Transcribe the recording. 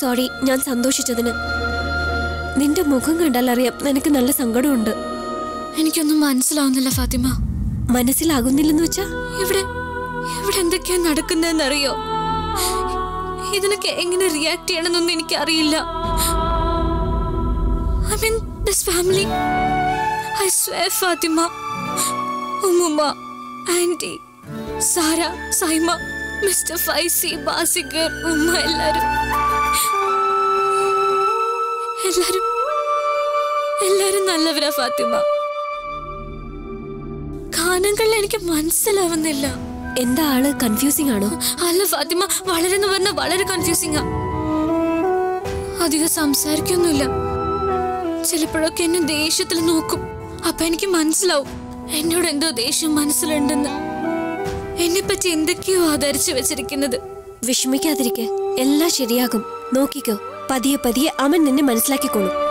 sorry ഞാൻ സന്തോഷിച്ചതിന് നിന്റെ മുഖം കണ്ടാൽ അറിയാം നിനക്ക് നല്ല സങ്കടമുണ്ട് എനിക്കൊന്നും മനസ്സിലാവുന്നില്ല ഫാത്തിമ മനസ്സിലാകുന്നില്ലെന്ന് വെച്ചാ ഇവിടെ ഇവിടെ എന്തൊക്കെയാ നടക്കുന്നതെന്നറിയോ ഇതിനൊക്കെ എങ്ങനെ റിയാക്ട് ചെയ്യണമെന്നൊന്നും എനിക്കറിയില്ല I mean this family I swear Fathima ഉമ്മുമ്മ ആൻറ്റി സാര സൈമ മിസ്റ്റർ ഫൈസി ബാസിഗർ ഉമ്മ എല്ലാരും എല്ലാരും എല്ലാരും നല്ലവരാ ഫാത്തിമ ഗാനങ്ങളിൽ എനിക്ക് മനസ്സിലാവുന്നില്ല എന്താ ആള് കൺഫ്യൂസിംഗ് ആണോ അല്ല ഫാത്തിമ വളരെ എന്ന് പറഞ്ഞാൽ വളരെ കൺഫ്യൂസിംഗാ അധികം സംസാരിക്കൊന്നുമില്ല ചിലപ്പോഴൊക്കെ എന്നെ ദേഷ്യത്തിൽ നോക്കും അപ്പൊ എനിക്ക് മനസ്സിലാവും എന്നോട് എന്തോ ദേഷ്യം മനസ്സിലുണ്ടെന്ന് എന്നെ പറ്റി എന്തൊക്കെയോ ആധരിച്ചു വെച്ചിരിക്കുന്നത് വിഷമിക്കാതിരിക്കെ എല്ലാം ശരിയാകും നോക്കിക്കോ പതിയെ പതിയെ അവൻ നിന്നെ മനസ്സിലാക്കിക്കോളും